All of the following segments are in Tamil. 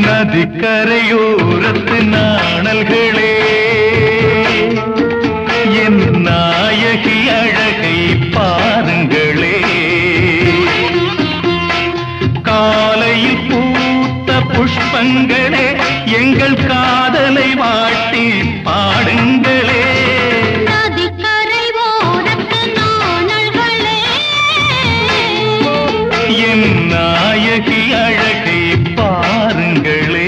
நதிக்கரையோரத்து நாணல்களே என் நாயகி அழகை பாருங்களே காலையில் பூத்த புஷ்பங்களே எங்கள் காதலை வாட்டி பாடுங்களே நதிக்கரை ஓரத்து நாணல்களே என் நாயகி அழகை பாருங்களே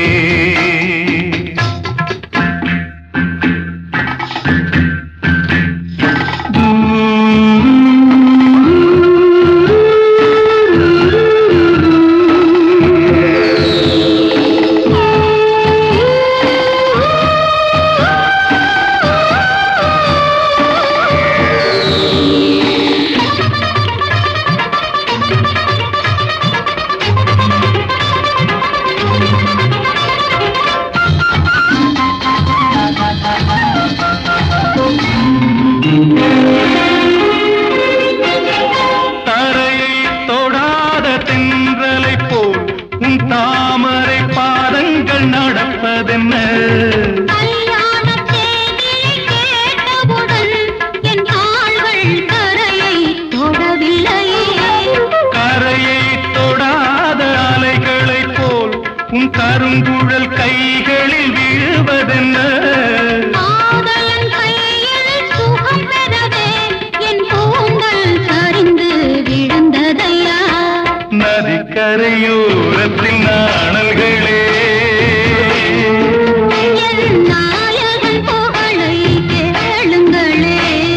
தரையை தொடாத தென்றலை போல் உன் தாமரை பாதங்கள் நடப்பதென்ன கல்யாணத் தேதியை கேட்டவுடன் என் கால்கள் கரையை தொடவில்லையே கரையை தொடாத அலைகளை போல் உன் கருங்குழல் கைகளில் வீழ்வதென்ன காதலன் கையில் சுகம் பெறவே என் கூந்தல் சரிந்து விழுந்ததையா நதிக்கரையோரத்தில் நாணல்களே என் நாயகன் புகழை கேளுங்களே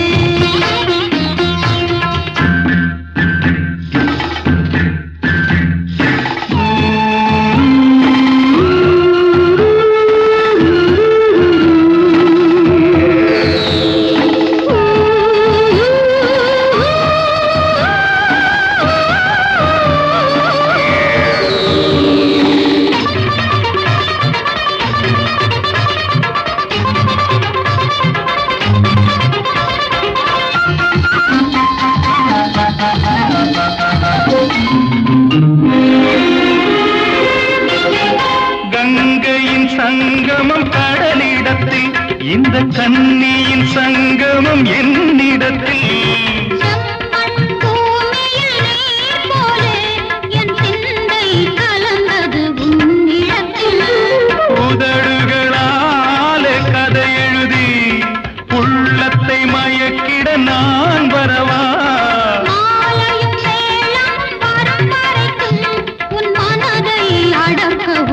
கங்கையின் சங்கமம் கடலிடத்தில் இந்த கன்னியின் சங்கமம் என்னிடத்தில் செம்மண் பூமியில் நீர் போலே என் சிந்தை கலந்தது உன்னிடத்தில் உதடுகளாலே கதை எழுதி உள்ளத்தை மயக்கிட நான் வரவா மாலையும் வேளம் வரும் வரைக்கும் உன் மனதை அடக்க